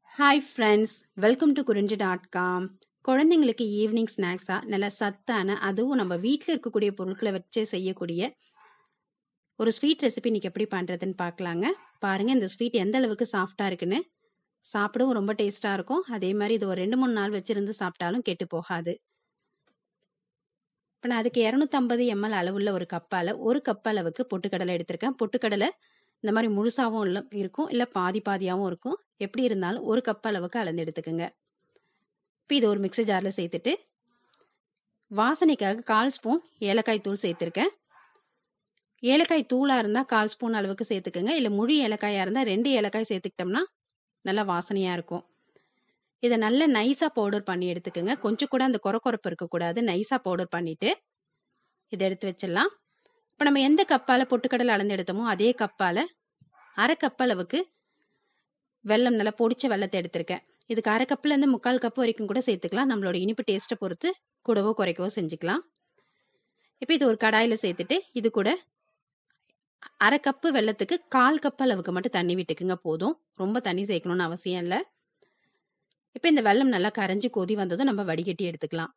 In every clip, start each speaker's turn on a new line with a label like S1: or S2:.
S1: Hi friends welcome to Kurinji dot com குழந்தைங்களுக்கு evening ஸ்நாக்ஸாக நல்ல சத்தான அதுவும் நம்ம வீட்டில் இருக்கக்கூடிய பொருட்களை வச்சு செய்யக்கூடிய ஒரு ஸ்வீட் ரெசிபி இன்னைக்கு எப்படி பண்ணுறதுன்னு பார்க்கலாங்க பாருங்கள் இந்த ஸ்வீட் எந்த அளவுக்கு சாஃப்டாக இருக்குன்னு சாப்பிடவும் ரொம்ப டேஸ்ட்டாக இருக்கும் அதே மாதிரி இது ஒரு ரெண்டு மூணு நாள் வச்சுருந்து சாப்பிட்டாலும் கெட்டு போகாது இப்போ நான் அதுக்கு இரநூத்தம்பது எம்எல் அளவுள்ள ஒரு கப்பால் ஒரு கப் அளவுக்கு பொட்டுக்கடலை எடுத்திருக்கேன் பொட்டுக்கடலை இந்த மாதிரி முழுசாகவும் இல்லை இருக்கும் இல்லை பாதி பாதியாகவும் இருக்கும் எப்படி இருந்தாலும் ஒரு கப் அளவுக்கு அளந்து எடுத்துக்கோங்க இப்போ இது ஒரு மிக்ஸி ஜாரில் சேர்த்துட்டு வாசனைக்காக கால் ஸ்பூன் ஏலக்காய் தூள் சேர்த்துருக்கேன் ஏலக்காய் தூளாக இருந்தால் கால் ஸ்பூன் அளவுக்கு சேர்த்துக்கோங்க இல்லை முழு ஏலக்காயாக இருந்தால் ரெண்டு ஏலக்காய் சேர்த்துக்கிட்டோம்னா நல்லா வாசனையாக இருக்கும் இதை நல்ல நைஸாக பவுடர் பண்ணி எடுத்துக்கோங்க கொஞ்சம் கூட அந்த குறக்குறப்பு இருக்கக்கூடாது நைஸாக பவுடர் பண்ணிவிட்டு இதை எடுத்து வச்சிடலாம் இப்போ நம்ம எந்த கப்பால் பொட்டுக்கடலை அளந்து எடுத்தோமோ அதே கப்பால் அரை கப் அளவுக்கு வெல்லம் நல்லா பொடிச்ச வெள்ளத்தை எடுத்திருக்கேன் இதுக்கு அரை கப்புலேருந்து முக்கால் கப் வரைக்கும் கூட சேர்த்துக்கலாம் நம்மளோட இனிப்பு டேஸ்ட்டை பொறுத்து கூடவோ குறைக்கவோ செஞ்சுக்கலாம் இப்போ இது ஒரு கடாயில் சேர்த்துட்டு இது கூட அரை கப்பு வெள்ளத்துக்கு கால் கப் அளவுக்கு மட்டும் தண்ணி விட்டுக்குங்க போதும் ரொம்ப தண்ணி சேர்க்கணும்னு அவசியம் இல்லை இப்போ இந்த வெள்ளம் நல்லா கரைஞ்சி கொதி வந்ததும் நம்ம வடிகட்டி எடுத்துக்கலாம்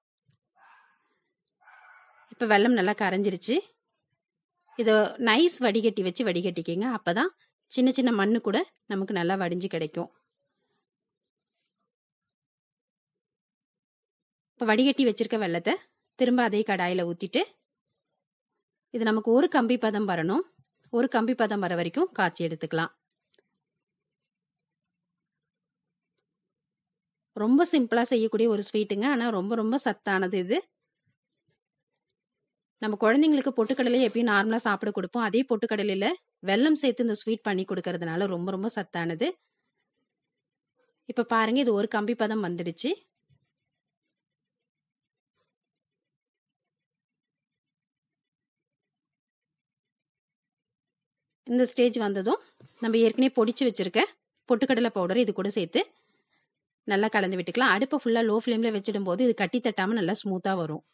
S1: இப்போ வெள்ளம் நல்லா கரைஞ்சிருச்சு இதை நைஸ் வடிகட்டி வச்சு வடிகட்டிக்கிங்க அப்போ தான் சின்ன சின்ன மண்ணு கூட நமக்கு நல்லா வடிஞ்சு கிடைக்கும் இப்போ வடிகட்டி வச்சிருக்க வெள்ளத்தை திரும்ப அதே கடாயில் ஊற்றிட்டு இது நமக்கு ஒரு கம்பி பதம் வரணும் ஒரு கம்பி பதம் வர வரைக்கும் காய்ச்சி எடுத்துக்கலாம் ரொம்ப சிம்பிளாக செய்யக்கூடிய ஒரு ஸ்வீட்டுங்க ஆனால் ரொம்ப ரொம்ப சத்தானது இது நம்ம குழந்தைங்களுக்கு பொட்டுக்கடலையை எப்பயும் நார்மலாக சாப்பிட கொடுப்போம் அதே பொட்டுக்கடலையில் வெல்லம் சேர்த்து இந்த ஸ்வீட் பண்ணி கொடுக்கறதுனால ரொம்ப ரொம்ப சத்தானது இப்போ பாருங்க இது ஒரு கம்பி பதம் வந்துடுச்சு இந்த ஸ்டேஜ் வந்ததும் நம்ம ஏற்கனவே பொடிச்சு வச்சிருக்க பொட்டுக்கடலை பவுடர் இது கூட சேர்த்து நல்லா கலந்து விட்டுக்கலாம் அடுப்பை ஃபுல்லாக லோ ஃப்ளேமில் வச்சிடும் போது இது கட்டி தட்டாமல் நல்லா ஸ்மூத்தாக வரும்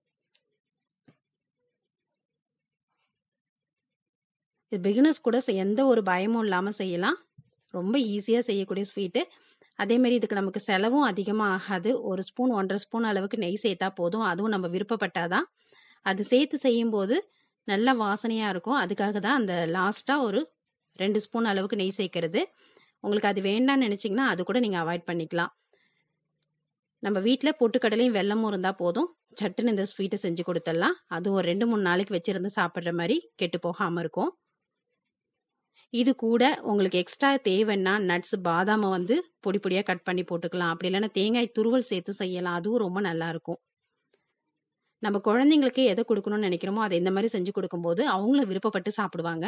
S1: இது பிகினர்ஸ் கூட எந்த ஒரு பயமும் இல்லாமல் செய்யலாம் ரொம்ப ஈஸியாக செய்யக்கூடிய ஸ்வீட்டு அதேமாரி இதுக்கு நமக்கு செலவும் அதிகமாக ஆகாது ஒரு ஸ்பூன் ஒன்றரை ஸ்பூன் அளவுக்கு நெய் சேர்த்தா போதும் அதுவும் நம்ம விருப்பப்பட்டாதான் அது சேர்த்து செய்யும்போது நல்ல வாசனையாக இருக்கும் அதுக்காக தான் அந்த லாஸ்ட்டாக ஒரு ரெண்டு ஸ்பூன் அளவுக்கு நெய் சேர்க்கறது உங்களுக்கு அது வேண்டாம்னு நினச்சிங்கன்னா அது கூட நீங்கள் அவாய்ட் பண்ணிக்கலாம் நம்ம வீட்டில் பொட்டுக்கடலையும் வெள்ளமும் இருந்தால் போதும் சட்டுன்னு இந்த ஸ்வீட்டை செஞ்சு கொடுத்துடலாம் அதுவும் ஒரு ரெண்டு மூணு நாளைக்கு வச்சுருந்து சாப்பிட்ற மாதிரி கெட்டு போகாமல் இருக்கும் இது கூட உங்களுக்கு எக்ஸ்ட்ரா தேவைன்னா நட்ஸ் பாதாமை வந்து பொடி பொடியாக கட் பண்ணி போட்டுக்கலாம் அப்படி இல்லைன்னா தேங்காய் துருவல் சேர்த்து செய்யலாம் அதுவும் ரொம்ப நல்லா இருக்கும் நம்ம குழந்தைங்களுக்கு எதை கொடுக்கணும்னு நினைக்கிறோமோ அதை இந்த மாதிரி செஞ்சு கொடுக்கும்போது அவங்களும் விருப்பப்பட்டு சாப்பிடுவாங்க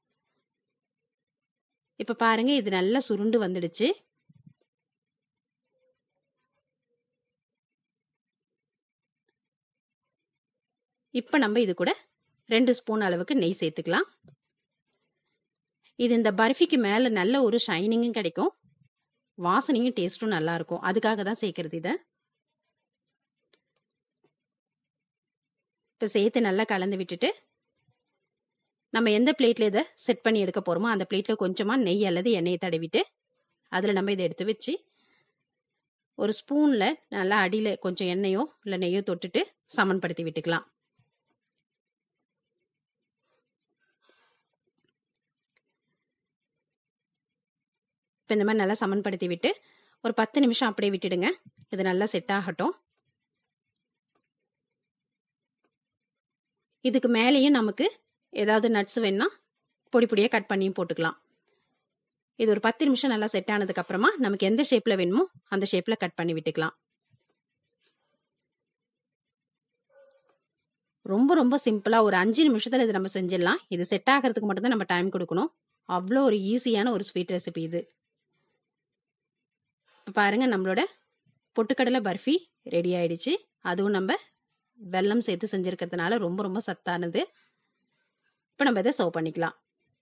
S1: இப்போ பாருங்க இது நல்லா சுருண்டு வந்துடுச்சு இப்போ நம்ம இது கூட ரெண்டு ஸ்பூன் அளவுக்கு நெய் சேர்த்துக்கலாம் இது இந்த பர்ஃபிக்கு மேலே நல்ல ஒரு ஷைனிங்கும் கிடைக்கும் வாசனையும் டேஸ்ட்டும் நல்லா இருக்கும் அதுக்காக தான் சேர்க்கறது இதை இப்போ சேர்த்து நல்லா கலந்து விட்டுட்டு நம்ம எந்த பிளேட்டில் இதை செட் பண்ணி எடுக்க போகிறோமோ அந்த பிளேட்டில் கொஞ்சமாக நெய் அல்லது எண்ணெயை தடவிட்டு அதில் நம்ம இதை எடுத்து வச்சு ஒரு ஸ்பூனில் நல்லா அடியில் கொஞ்சம் எண்ணெயோ இல்லை நெய்யோ தொட்டுட்டு சமன்படுத்தி விட்டுக்கலாம் இப்போ இந்த மாதிரி நல்லா சமன்படுத்தி விட்டு ஒரு பத்து நிமிஷம் அப்படியே விட்டுடுங்க இது நல்லா செட் ஆகட்டும் இதுக்கு மேலேயும் நமக்கு ஏதாவது நட்ஸ் வேணா பொடி பொடியாக கட் பண்ணியும் போட்டுக்கலாம் இது ஒரு பத்து நிமிஷம் நல்லா செட் ஆனதுக்கு அப்புறமா நமக்கு எந்த ஷேப்பில் வேணுமோ அந்த ஷேப்பில் கட் பண்ணி விட்டுக்கலாம் ரொம்ப ரொம்ப சிம்பிளாக ஒரு அஞ்சு நிமிஷத்தில் இது நம்ம செஞ்சிடலாம் இது செட் ஆகிறதுக்கு மட்டும்தான் நம்ம டைம் கொடுக்கணும் அவ்வளோ ஒரு ஈஸியான ஒரு ஸ்வீட் ரெசிபி இது இப்போ பாருங்கள் நம்மளோட பொட்டுக்கடலை பர்ஃபி ரெடி ஆயிடுச்சு அதுவும் நம்ம வெல்லம் சேர்த்து செஞ்சுருக்கிறதுனால ரொம்ப ரொம்ப சத்தானது இப்போ நம்ம இதை சர்வ் பண்ணிக்கலாம்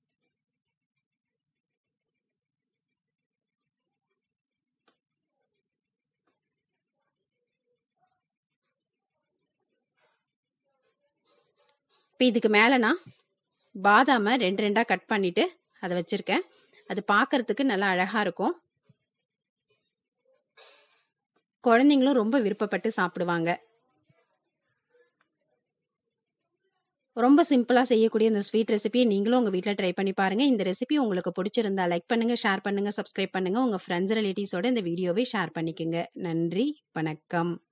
S1: இப்போ இதுக்கு மேலே நான் பாதாமை ரெண்டு ரெண்டாக கட் பண்ணிவிட்டு அதை வச்சுருக்கேன் அது பார்க்கறதுக்கு நல்லா அழகாக இருக்கும் குழந்தைங்களும் ரொம்ப விருப்பப்பட்டு சாப்பிடுவாங்க. ரொம்ப சிம்பிளா செய்யக்கூடிய இந்த ஸ்வீட் ரெசிபிய நீங்களும் உங்க வீட்ல ட்ரை பண்ணி பாருங்க. இந்த ரெசிபி உங்களுக்கு புடிச்சிருந்தா லைக் பண்ணுங்க, ஷேர் பண்ணுங்க, சப்ஸ்கிரைப் பண்ணுங்க. உங்க ஃபிரெண்ட்ஸ், ரிலேட்டிவ்ஸோட இந்த வீடியோவை ஷேர் பண்ணிக்கங்க. நன்றி, வணக்கம்.